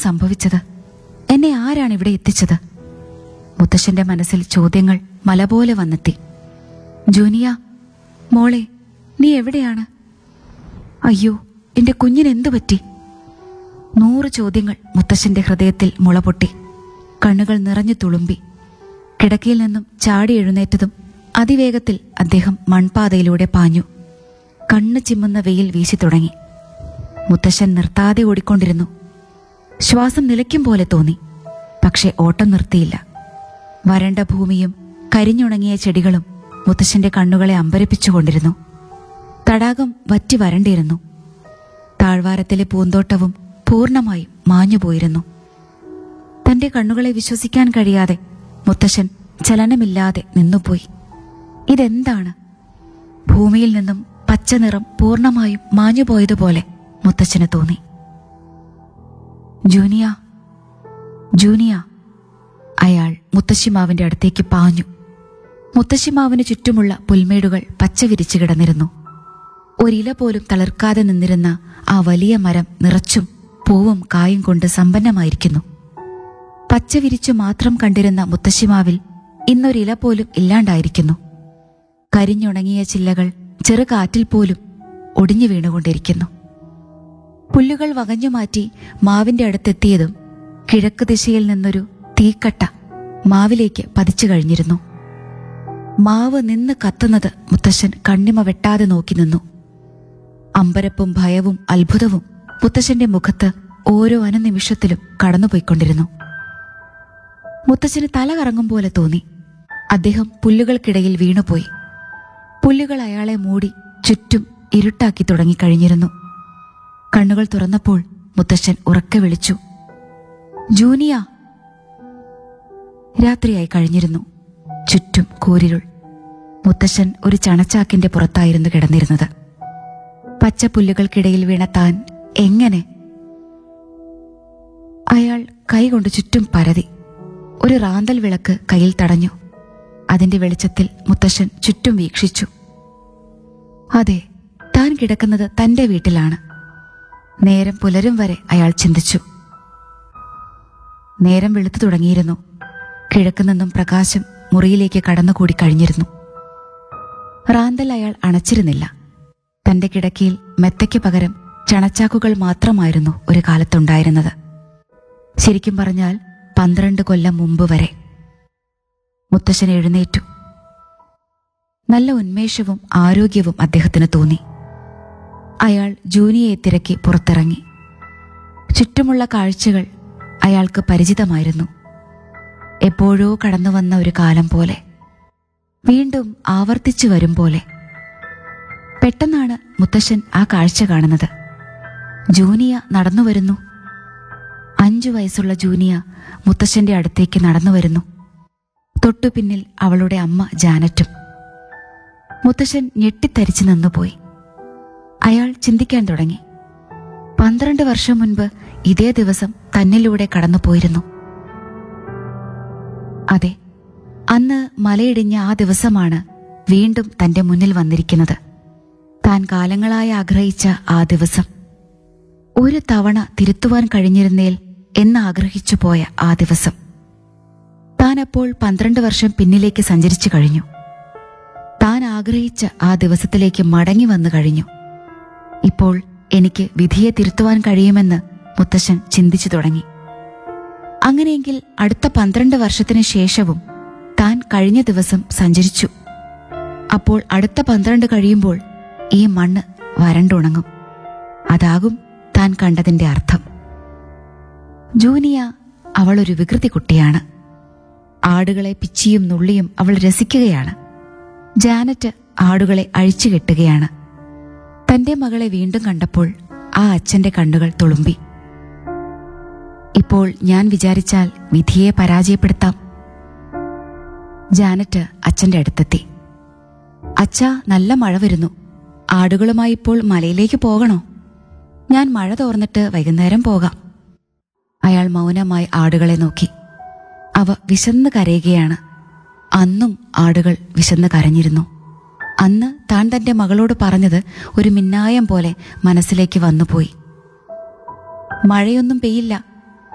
സംഭവിച്ചത് എന്നെ ആരാണ് ഇവിടെ എത്തിച്ചത് മുത്തശ്ശന്റെ മനസ്സിൽ ചോദ്യങ്ങൾ മല പോലെ വന്നെത്തി ജൂനിയ മോളെ നീ എവിടെയാണ് അയ്യോ എന്റെ കുഞ്ഞിന് എന്തു പറ്റി നൂറ് ചോദ്യങ്ങൾ മുത്തശ്ശന്റെ ഹൃദയത്തിൽ മുളപൊട്ടി കണ്ണുകൾ നിറഞ്ഞു തുളുമ്പി കിടക്കയിൽ നിന്നും ചാടി എഴുന്നേറ്റതും അതിവേഗത്തിൽ അദ്ദേഹം മൺപാതയിലൂടെ പാഞ്ഞു കണ്ണ് ചിമ്മുന്ന വെയിൽ വീശി തുടങ്ങി മുത്തശ്ശൻ നിർത്താതെ ഓടിക്കൊണ്ടിരുന്നു ശ്വാസം നിലയ്ക്കും പോലെ തോന്നി പക്ഷെ ഓട്ടം നിർത്തിയില്ല വരണ്ട ഭൂമിയും കരിഞ്ഞുണങ്ങിയ ചെടികളും മുത്തശ്ശന്റെ കണ്ണുകളെ അമ്പരപ്പിച്ചുകൊണ്ടിരുന്നു തടാകം വറ്റി വരണ്ടിരുന്നു താഴ്വാരത്തിലെ പൂന്തോട്ടവും പൂർണ്ണമായും മാഞ്ഞുപോയിരുന്നു തന്റെ കണ്ണുകളെ വിശ്വസിക്കാൻ കഴിയാതെ മുത്തശ്ശൻ ചലനമില്ലാതെ നിന്നുപോയി ഇതെന്താണ് ഭൂമിയിൽ നിന്നും പച്ച നിറം പൂർണ്ണമായും മാഞ്ഞുപോയതുപോലെ മുത്തച്ഛന് തോന്നി ജൂനിയ ജൂനിയ അയാൾ മുത്തശ്ശിമാവിന്റെ അടുത്തേക്ക് പാഞ്ഞു മുത്തശ്ശിമാവിന് ചുറ്റുമുള്ള പുൽമേടുകൾ പച്ച വിരിച്ചു കിടന്നിരുന്നു ഒരില പോലും തളിർക്കാതെ നിന്നിരുന്ന ആ വലിയ മരം നിറച്ചും പൂവും കായും കൊണ്ട് സമ്പന്നമായിരിക്കുന്നു പച്ച വിരിച്ചു മാത്രം കണ്ടിരുന്ന മുത്തശ്ശിമാവിൽ ഇന്നൊരില പോലും ഇല്ലാണ്ടായിരിക്കുന്നു കരിഞ്ഞുണങ്ങിയ ചില്ലകൾ ചെറുകാറ്റിൽ പോലും ഒടിഞ്ഞു വീണുകൊണ്ടിരിക്കുന്നു പുല്ലുകൾ വകഞ്ഞു മാറ്റി മാവിന്റെ അടുത്തെത്തിയതും കിഴക്ക് ദിശയിൽ നിന്നൊരു തീക്കട്ട മാവിലേക്ക് പതിച്ചു കഴിഞ്ഞിരുന്നു മാവ് നിന്ന് കത്തുന്നത് മുത്തശ്ശൻ കണ്ണിമ വെട്ടാതെ നോക്കി നിന്നു അമ്പരപ്പും ഭയവും അത്ഭുതവും മുത്തശ്ശന്റെ മുഖത്ത് ഓരോ അനുനിമിഷത്തിലും കടന്നുപോയിക്കൊണ്ടിരുന്നു മുത്തച്ഛന് തല കറങ്ങും പോലെ തോന്നി അദ്ദേഹം പുല്ലുകൾക്കിടയിൽ വീണുപോയി പുല്ലുകൾ അയാളെ മൂടി ചുറ്റും ഇരുട്ടാക്കി തുടങ്ങിക്കഴിഞ്ഞിരുന്നു കണ്ണുകൾ തുറന്നപ്പോൾ മുത്തശ്ശൻ ഉറക്കെ വിളിച്ചു ജൂനിയ രാത്രിയായി കഴിഞ്ഞിരുന്നു ചുറ്റും കൂരിരുൾ മുത്തശ്ശൻ ഒരു ചണച്ചാക്കിന്റെ പുറത്തായിരുന്നു കിടന്നിരുന്നത് പച്ചപ്പുല്ലുകൾക്കിടയിൽ വീണ താൻ എങ്ങനെ അയാൾ കൈകൊണ്ട് ചുറ്റും പരതി ഒരു റാന്തൽ വിളക്ക് കയ്യിൽ തടഞ്ഞു അതിന്റെ വെളിച്ചത്തിൽ മുത്തശ്ശൻ ചുറ്റും വീക്ഷിച്ചു അതെ താൻ കിടക്കുന്നത് തന്റെ വീട്ടിലാണ് നേരം പുലരും വരെ അയാൾ ചിന്തിച്ചു നേരം വെളുത്തു തുടങ്ങിയിരുന്നു കിഴക്ക് നിന്നും പ്രകാശം മുറിയിലേക്ക് കടന്നുകൂടി കഴിഞ്ഞിരുന്നു റാന്തൽ അയാൾ അണച്ചിരുന്നില്ല തന്റെ കിടക്കയിൽ മെത്തയ്ക്ക് പകരം ചണച്ചാക്കുകൾ മാത്രമായിരുന്നു ഒരു കാലത്തുണ്ടായിരുന്നത് ശരിക്കും പറഞ്ഞാൽ പന്ത്രണ്ട് കൊല്ലം മുമ്പ് വരെ മുത്തശ്ശൻ എഴുന്നേറ്റു നല്ല ഉന്മേഷവും ആരോഗ്യവും അദ്ദേഹത്തിന് തോന്നി അയാൾ ജൂനിയെ തിരക്കി പുറത്തിറങ്ങി ചുറ്റുമുള്ള കാഴ്ചകൾ അയാൾക്ക് പരിചിതമായിരുന്നു എപ്പോഴോ കടന്നു വന്ന ഒരു കാലം പോലെ വീണ്ടും ആവർത്തിച്ചു വരും പോലെ പെട്ടെന്നാണ് മുത്തശ്ശൻ ആ കാഴ്ച കാണുന്നത് ജൂനിയ നടന്നു വരുന്നു അഞ്ചു വയസ്സുള്ള ജൂനിയ മുത്തശ്ശന്റെ അടുത്തേക്ക് നടന്നു വരുന്നു തൊട്ടു പിന്നിൽ അവളുടെ അമ്മ ജാനറ്റും മുത്തശ്ശൻ ഞെട്ടിത്തരിച്ചു നിന്നുപോയി അയാൾ ചിന്തിക്കാൻ തുടങ്ങി പന്ത്രണ്ട് വർഷം മുൻപ് ഇതേ ദിവസം തന്നിലൂടെ കടന്നുപോയിരുന്നു അതെ അന്ന് മലയിടിഞ്ഞ ആ ദിവസമാണ് വീണ്ടും തന്റെ മുന്നിൽ വന്നിരിക്കുന്നത് താൻ കാലങ്ങളായി ആഗ്രഹിച്ച ആ ദിവസം ഒരു തവണ തിരുത്തുവാൻ കഴിഞ്ഞിരുന്നേൽ എന്ന് ആഗ്രഹിച്ചു പോയ ആ ദിവസം താൻ അപ്പോൾ പന്ത്രണ്ട് വർഷം പിന്നിലേക്ക് സഞ്ചരിച്ചു കഴിഞ്ഞു താൻ ആഗ്രഹിച്ച ആ ദിവസത്തിലേക്ക് മടങ്ങി വന്നു കഴിഞ്ഞു ഇപ്പോൾ എനിക്ക് വിധിയെ തിരുത്തുവാൻ കഴിയുമെന്ന് മുത്തശ്ശൻ ചിന്തിച്ചു തുടങ്ങി അങ്ങനെയെങ്കിൽ അടുത്ത പന്ത്രണ്ട് വർഷത്തിന് ശേഷവും താൻ കഴിഞ്ഞ ദിവസം സഞ്ചരിച്ചു അപ്പോൾ അടുത്ത പന്ത്രണ്ട് കഴിയുമ്പോൾ ഈ മണ്ണ് വരണ്ടുണങ്ങും അതാകും താൻ കണ്ടതിന്റെ അർത്ഥം ജൂനിയ അവൾ ഒരു വികൃതി കുട്ടിയാണ് ആടുകളെ പിച്ചിയും നുള്ളിയും അവൾ രസിക്കുകയാണ് ജാനറ്റ് ആടുകളെ അഴിച്ചു കെട്ടുകയാണ് തന്റെ മകളെ വീണ്ടും കണ്ടപ്പോൾ ആ അച്ഛന്റെ കണ്ണുകൾ തുളുമ്പി ഇപ്പോൾ ഞാൻ വിചാരിച്ചാൽ വിധിയെ പരാജയപ്പെടുത്താം ജാനറ്റ് അച്ഛന്റെ അടുത്തെത്തി അച്ഛാ നല്ല മഴ വരുന്നു ആടുകളുമായി ഇപ്പോൾ മലയിലേക്ക് പോകണോ ഞാൻ മഴ തോർന്നിട്ട് വൈകുന്നേരം പോകാം അയാൾ മൗനമായി ആടുകളെ നോക്കി അവ വിശന്ന് കരയുകയാണ് അന്നും ആടുകൾ വിശന്ന് കരഞ്ഞിരുന്നു അന്ന് താൻ തന്റെ മകളോട് പറഞ്ഞത് ഒരു മിന്നായം പോലെ മനസ്സിലേക്ക് വന്നുപോയി മഴയൊന്നും പെയ്യില്ല